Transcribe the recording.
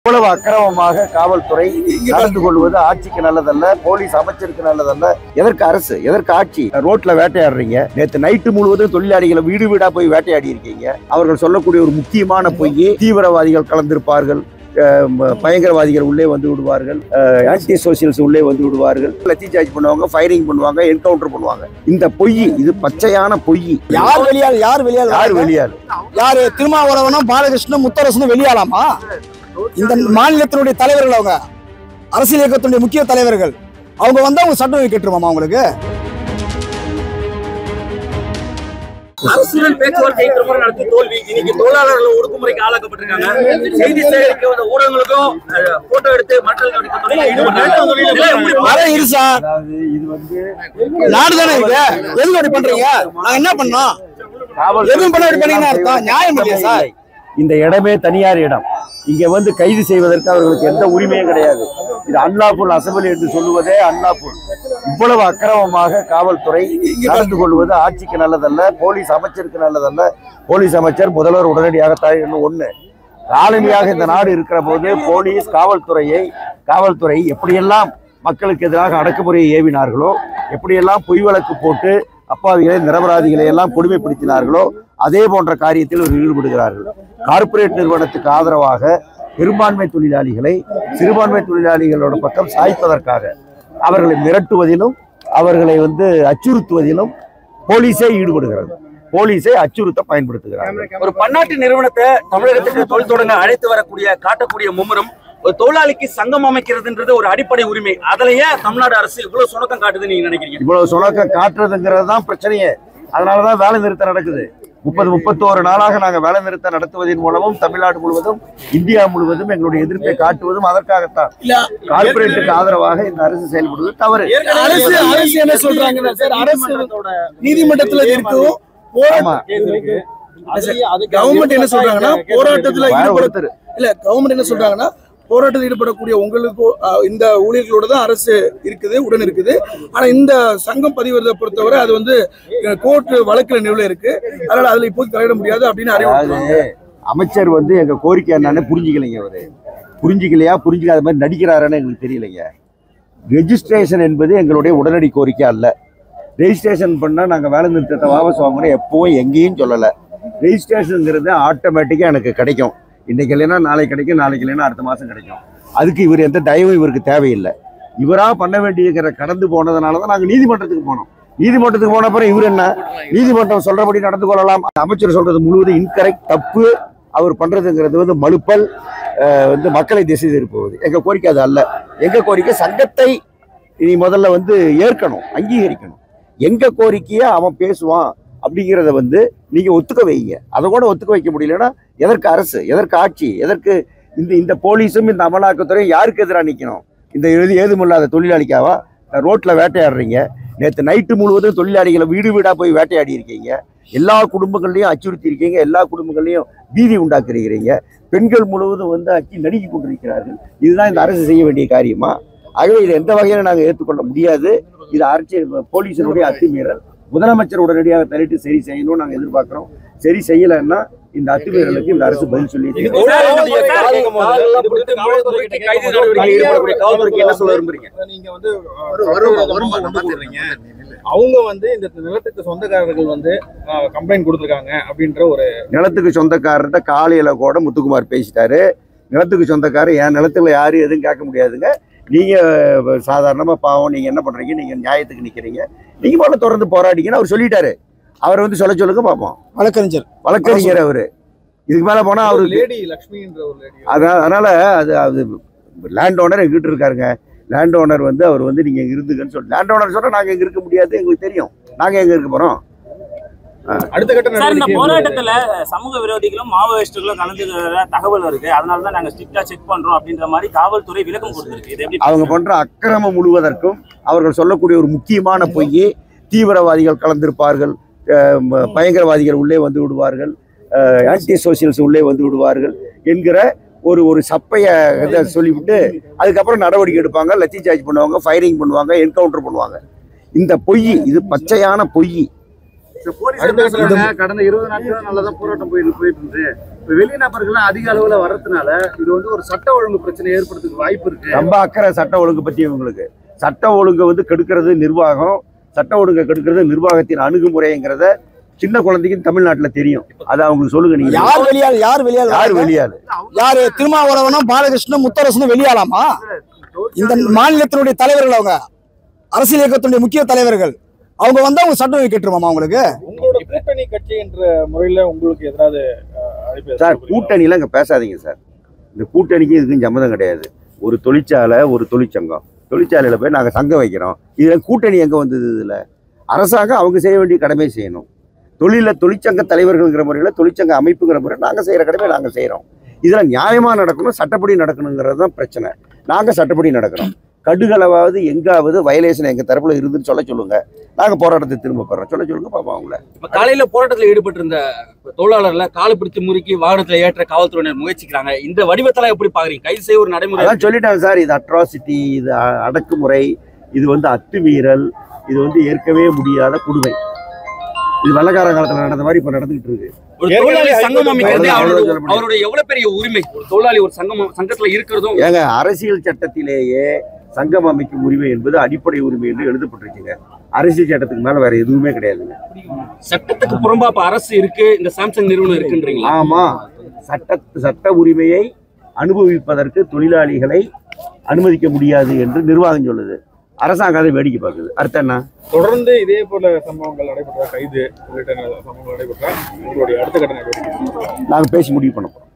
இவ்வளவு அக்கிரமமாக காவல்துறை நடந்து கொள்வது ஆட்சிக்கு நல்லதல்ல போலீஸ் அமைச்சருக்கு நல்லதல்ல எதற்கு அரசு எதற்கு ஆட்சி ரோட்ல வேட்டையாடுறீங்க நேத்து நைட்டு முழுவதும் தொழிலாளிகளை வீடு வீடா போய் வேட்டையாடி இருக்கீங்க அவர்கள் சொல்லக்கூடிய ஒரு முக்கியமான பொய் தீவிரவாதிகள் கலந்திருப்பார்கள் அஹ் ம- பயங்கரவாதிகள் உள்ளே வந்து விடுவார்கள் ஆன்டி சோசியல்ஸ் உள்ளே வந்து விடுவார்கள் லத்தி சார்ஜ் பண்ணுவாங்க ஃபயரிங் பண்ணுவாங்க என்கவுண்டர் பண்ணுவாங்க இந்த பொய் இது பச்சையான பொய் யார் வெளியாள் யார் வெளியாள் யார் வெளியாள் யாரு திருமாவளவனும் பாலகிருஷ்ணனும் முத்தரசனும் வெளியாளாமா இந்த மாநிலத்தினுடைய தலைவர்கள் அவங்க அரசியல் இயக்கத்தினுடைய முக்கிய தலைவர்கள் அவங்க வந்து அவங்க சட்டம் கேட்டுருமாமா அவங்களுக்கு அரசுடன் பேச்சுவார்த்தை திருமுறை நடத்தி தோல்வி இன்னைக்கு தொழிலாளர்கள் ஒடுக்குமுறைக்கு ஆளாக்கப்பட்டிருக்காங்க செய்தி சேகரிக்க வந்த ஊடகங்களுக்கும் அஹ், போட்டோ எடுத்து மக்கள் கவனிக்க தொழிலில் ஈடுபட்டாங்க வர இரு சார் அதாவது இது வந்து நாடு தானே இது எதுக்கு அப்படி பண்றீங்க நாங்க என்ன பண்ணோம் எதுவும் பண்ண இப்படி பண்ணீங்கன்னா அர்த்தம் நியாயம் இல்லையா சார் இந்த இடமே தனியார் இடம் இங்க வந்து கைது செய்வதற்கு அவர்களுக்கு எந்த உரிமையும் கிடையாது இது அன்லாபுல் அசம்பிளி என்று சொல்லுவதே அன்லாபுல் இவ்வளவு அக்கிரமமாக காவல்துறை நடந்து கொள்வது ஆட்சிக்கு நல்லதல்ல போலீஸ் அமைச்சருக்கு நல்லதல்ல போலீஸ் அமைச்சர் முதல்வர் உடனடியாக தயாரிக்கணும் ஒண்ணு ஆளுமையாக இந்த நாடு இருக்கிற போது போலீஸ் காவல்துறையை காவல்துறை எப்படியெல்லாம் மக்களுக்கு எதிராக அடக்குமுறையை ஏவினார்களோ எப்படியெல்லாம் பொய் வழக்கு போட்டு அப்பாவிகளை நிரபராதிகளை எல்லாம் கொடுமைப்படுத்தினார்களோ அதே போன்ற காரியத்தில் இவர்கள் ஈடுபடுகிறார்கள் கார்ப்பரேட் நிறுவனத்துக்கு ஆதரவாக பெரும்பான்மை தொழிலாளிகளை சிறுபான்மை தொழிலாளிகளோட பக்கம் சாய்ப்பதற்காக அவர்களை மிரட்டுவதிலும் அவர்களை வந்து அச்சுறுத்துவதிலும் போலீஸே ஈடுபடுகிறது போலீஸை அச்சுறுத்த பயன்படுத்துகிறார்கள் ஒரு பன்னாட்டு நிறுவனத்தை தமிழகத்துக்கு தொழில் தொடங்க அழைத்து வரக்கூடிய காட்டக்கூடிய மும்முரம் ஒரு தொழிலாளிக்கு சங்கம் அமைக்கிறதுன்றது ஒரு அடிப்படை உரிமை அதுலயே தமிழ்நாடு அரசு இவ்வளவு சுணக்கம் காட்டுதுன்னு நீங்க நினைக்கிறீங்க இவ்வளவு சுணக்கம் காட்டுறதுங்கிறது தான் பிரச்சனையே அதனாலதான் வேலை நிறுத்தம் நடக்குது முப்பது முப்பத்தோரு நாளாக நாங்க வேலை நிறுத்தம் நடத்துவதன் மூலமும் தமிழ்நாடு முழுவதும் இந்தியா முழுவதும் எங்களுடைய எதிர்ப்பை காட்டுவதும் அதற்காகத்தான் கார்ப்பரேட்டுக்கு ஆதரவாக இந்த அரசு செயல்படுவது தவறு அரசு அரசு என்ன சொல்றாங்கன்னா சார் அரசு நீதிமன்றத்துல இருக்கும் ஆமா கவர்மெண்ட் என்ன சொல்றாங்கன்னா போராட்டத்துல வேற ஈடுபட ஒருத்தர் இல்ல கவர்மெண்ட் என்ன சொல்றாங்கன்னா போராட்டத்தில் ஈடுபடக்கூடிய உங்களுக்கு அஹ், இந்த ஊழியர்களோட தான் அரசு இருக்குது உடன் இருக்குது ஆனா இந்த சங்கம் பதிவதை பொறுத்தவரை அது வந்து கோர்ட் வழக்குல நிலுவையில் இருக்கு அதனால அதுல இப்போது தலையிட முடியாது அப்படின்னு அறிவுறுத்துறாங்க அதாவது அமைச்சர் வந்து எங்க கோரிக்கை என்னன்னு புரிஞ்சுக்கலைங்க அவரு புரிஞ்சுக்கலையா புரிஞ்சுக்காத மாதிரி நடிக்கிறாருன்னு எங்களுக்கு தெரியலைங்க ரெஜிஸ்ட்ரேஷன் என்பது எங்களுடைய உடனடி கோரிக்கை அல்ல ரெஜிஸ்ட்ரேஷன் பண்ணா நாங்க வேலை நிறுத்தத்தை வாபஸ் வாங்கணும் எப்பவும் எங்கேயும் சொல்லல ரெஜிஸ்ட்ரேஷனுங்கிறது ஆட்டோமேட்டிக்கா எனக்கு கிடைக்கும் இன்னைக்கு இல்லைன்னா நாளைக்கு கிடைக்கும் நாளைக்கு இல்லைன்னா அடுத்த மாசம் கிடைக்கும் அதுக்கு இவர் எந்த தயவும் இவருக்கு தேவையில்லை இவரா பண்ண வேண்டியிருக்கிற கடந்து போனதுனால தான் நாங்க நீதிமன்றத்துக்கு போனோம் நீதிமன்றத்துக்கு போன அப்புறம் இவர் என்ன நீதிமன்றம் சொல்றபடி நடந்து கொள்ளலாம் அமைச்சர் சொல்றது முழுவதும் இன்கரெக்ட் தப்பு அவர் பண்றதுங்கிறது வந்து மலுப்பல் அஹ், வந்து மக்களை திசை திருப்புவது எங்க கோரிக்கை அது அல்ல எங்க கோரிக்கை சங்கத்தை இனி முதல்ல வந்து ஏற்கணும் அங்கீகரிக்கணும் எங்க கோரிக்கையை அவன் பேசுவான் அப்படிங்கிறத வந்து நீங்க ஒத்துக்க வைங்க அதை கூட ஒத்துக்க வைக்க முடியலன்னா எதற்கு அரசு எதற்கு ஆட்சி எதற்கு இந்த இந்த போலீஸும் இந்த அமலாக்கத்துறையும் யாருக்கு எதிராக நிற்கணும் இந்த எழுதி ஏதுமில்லாத தொழிலாளிக்காவா ரோட்ல வேட்டையாடுறீங்க நேற்று நைட்டு முழுவதும் தொழிலாளிகளை வீடு வீடா போய் வேட்டையாடி இருக்கீங்க எல்லா குடும்பங்கள்லையும் அச்சுறுத்தி இருக்கீங்க எல்லா குடும்பங்கள்லையும் பீதி உண்டாக்குறீங்க பெண்கள் முழுவதும் வந்து அச்சு நடுக்கி கொண்டிருக்கிறார்கள் இதுதான் இந்த அரசு செய்ய வேண்டிய காரியமா ஆகவே இதை எந்த வகையில நாங்கள் ஏற்றுக்கொள்ள முடியாது இது அரசியல் போலீஸினுடைய அத்துமீறல் முதலமைச்சர் உடனடியாக தலையிட்டு சரி செய்யணும்னு நாங்கள் எதிர்பார்க்கிறோம் சரி செய்யலைன்னா இந்த அத்துமீறலுக்கு இந்த அரசு பதில் சொல்லி தொழிலாளர்களுடைய காலெல்லாம் பிடித்து முறைப்படுத்தி கைது நடவடிக்கையில் ஈடுபடக்கூடிய காவல்துறைக்கு என்ன சொல்ல விரும்புறீங்க நீங்க வந்து வருமா அவங்க வந்து இந்த நிலத்துக்கு சொந்தக்காரர்கள் வந்து கம்ப்ளைண்ட் கொடுத்துருக்காங்க அப்படின்ற ஒரு நிலத்துக்கு சொந்தக்காரர்கிட்ட காலையில கூட முத்துக்குமார் பேசிட்டாரு நிலத்துக்கு சொந்தக்காரர் என் நிலத்துல யாரும் எதுவும் கேட்க முடியாதுங்க நீங்க சாதாரணமா பாவம் நீங்க என்ன பண்றீங்க நீங்க நியாயத்துக்கு நிக்கிறீங்க நீங்க போல தொடர்ந்து போராடிங்கன்னு அவர் சொல்லிட்டாரு அவர் வந்து சொல்ல சொல்லுங்க பார்ப்போம் வழக்கறிஞர் வழக்கறிஞர் அவரு இதுக்கு மேல போனா ஒரு அவருக்கு லேடி லக்ஷ்மின்ற ஒரு லேடி அதனால அதனால அது அது லேண்ட் ஓனர் எங்கிட்ட இருக்காருங்க லேண்ட் ஓனர் வந்து அவர் வந்து நீங்க இங்க இருந்துங்கன்னு சொல்லி லேண்ட் ஓனர் சொன்னா நாங்க எங்க இருக்க முடியாது எங்களுக்கு தெரியும் நாங்க எங்க இருக்க போறோம் அடுத்த கட்ட சார் இந்த நடவடிக்கை போராட்டத்துல சமூக விரோதிகளும் மாவோயிஸ்டுகளும் கலந்துக்கிற தகவல் இருக்கு அதனால தான் நாங்க ஸ்ட்ரிக்டா செக் பண்றோம் அப்படின்ற மாதிரி காவல்துறை விளக்கம் கொடுத்திருக்கு இது எப்படி அவங்க பண்ற அக்கிரமம் முழுவதற்கும் அவர்கள் சொல்லக்கூடிய ஒரு முக்கியமான பொய் தீவிரவாதிகள் கலந்திருப்பார்கள் அஹ் ம- பயங்கரவாதிகள் உள்ளே வந்து விடுவார்கள் ஆன்டி சோசியல்ஸ் உள்ளே வந்து விடுவார்கள் என்கிற ஒரு ஒரு சப்பைய இதை சொல்லிவிட்டு அதுக்கப்புறம் நடவடிக்கை எடுப்பாங்க லத்தி சார்ஜ் பண்ணுவாங்க ஃபயரிங் பண்ணுவாங்க என்கவுண்டர் பண்ணுவாங்க இந்த பொய் இது பச்சையான பொய் அடுத்த கட்ட கடந்த இருபது நாட்கள் நல்லதான் போராட்டம் போயிட்டு போயிட்டு இருந்துச்சு இப்ப வெளிநபர்கள்லாம் அதிக அளவுல வர்றதுனால இது வந்து ஒரு சட்ட ஒழுங்கு பிரச்சனை ஏற்படுறதுக்கு வாய்ப்பு இருக்கு ரொம்ப அக்கறை சட்ட ஒழுங்கு பத்தி உங்களுக்கு சட்ட ஒழுங்கை வந்து கெடுக்கிறது நிர்வாகம் சட்ட ஒழுங்கை கெடுக்கிறது நிர்வாகத்தின் அணுகுமுறைங்கிறத சின்ன குழந்தைக்கு தமிழ்நாட்டுல தெரியும் அதை அவங்களுக்கு சொல்லுங்க நீங்க யார் வெளியாள் யார் வெளியாள் யார் வெளியாளு யாரு திருமாவளவனும் பாலகிருஷ்ணனும் முத்தரசனும் வெளியாளாமா இந்த மாநிலத்தினுடைய தலைவர்கள் அவங்க அரசியல் இயக்கத்தினுடைய முக்கிய தலைவர்கள் அவங்க வந்து அவங்க சட்டம் கேட்டுருமாமா அவங்களுக்கு உங்களோட கூட்டணி கட்சி என்ற முறையில உங்களுக்கு எதாவது அஹ், அழைப்பு சார் ஏற்படுறீங்களா? கூட்டணியில இங்க பேசாதீங்க சார் இந்த கூட்டணிக்கு இதுக்கும் சம்மதம் கிடையாது ஒரு தொழிற்சாலை ஒரு தொழிற்சங்கம் தொழிற்சாலையில போய் நாங்க சங்கம் வைக்கிறோம் இதுல கூட்டணி எங்க வந்தது இதுல அரசாங்கம் அவங்க செய்ய வேண்டிய கடமை செய்யணும் தொழில தொழிற்சங்க தலைவர்கள்ங்கிற முறையில் தொழிற்சங்க அமைப்புங்கிற முறையில் நாங்கள் செய்கிற கடமை நாங்கள் செய்கிறோம் இதில் நியாயமாக நடக்கணும் சட்டப்படி நடக்கணுங்கிறது தான் பிரச்சனை நாங்கள் சட்டப்படி நடக்கிறோம் கடுகளவாவது எங்காவது வயலேஷன் எங்கள் தரப்புல இருந்துன்னு சொல்ல சொல்லுங்க நாங்கள் போராட்டத்தை திரும்ப போடுறோம் சொல்ல சொல்லுங்க பாப்போம் அவங்கள இப்ப காலையில போராட்டத்துல ஈடுபட்டிருந்த தொழிலாளர்ல காலை பிடித்து முறுக்கி வாகனத்துல ஏற்ற காவல்துறையினர் முயற்சிக்கிறாங்க இந்த வடிவத்தெல்லாம் எப்படி பாக்குறீங்க கைது செய்ய ஒரு நடைமுறை அதான் சொல்லிட்டாங்க சார் இது அட்ராசிட்டி இது அ- அடக்குமுறை இது வந்து அத்துமீறல் இது வந்து ஏற்கவே முடியாத கொடுமை இது வெள்ளக்கார காலத்துல நடந்த மாதிரி இப்ப நடந்துகிட்டு இருக்கு ஒரு ஏற்கனவே தொழிலாளி சங்கம் அமைக்கிறது அவ்வளவுதான் அவருடைய சொல்ல முடியும். அவருடைய எவ்வளவு பெரிய உரிமை ஒரு தொழிலாளி ஒரு சங்கம் சங்கத்துல இருக்கிறதும் ஏங்க அரசியல் சட்டத்திலேயே சங்கம் அமைக்கும் உரிமை என்பது அடிப்படை உரிமை என்று எழுதப்பட்டிருக்குங்க அரசியல் சட்டத்துக்கு மேல வேற எதுவுமே கிடையாதுங்க சட்டத்துக்கு புறம்பா இப்ப அரசு இருக்கு இந்த சாம்சங் நிறுவனம் இருக்குன்றீங்களா ஆமா சட்ட சட்ட உரிமையை அனுபவிப்பதற்கு தொழிலாளிகளை அனுமதிக்க முடியாது என்று நிர்வாகம் சொல்லுது அரசாங்கம் அதை வேடிக்கை பார்க்குது அர்த்தம் என்ன தொடர்ந்து இதே போல சம்பவங்கள் நடைபெற்றா கைது உள்ளிட்ட சம்பவங்கள் நடைபெற்றா உங்களுடைய அடுத்த கட்ட நடவடிக்கை நாங்கள் பேசி முடிவு பண்ண போறோம்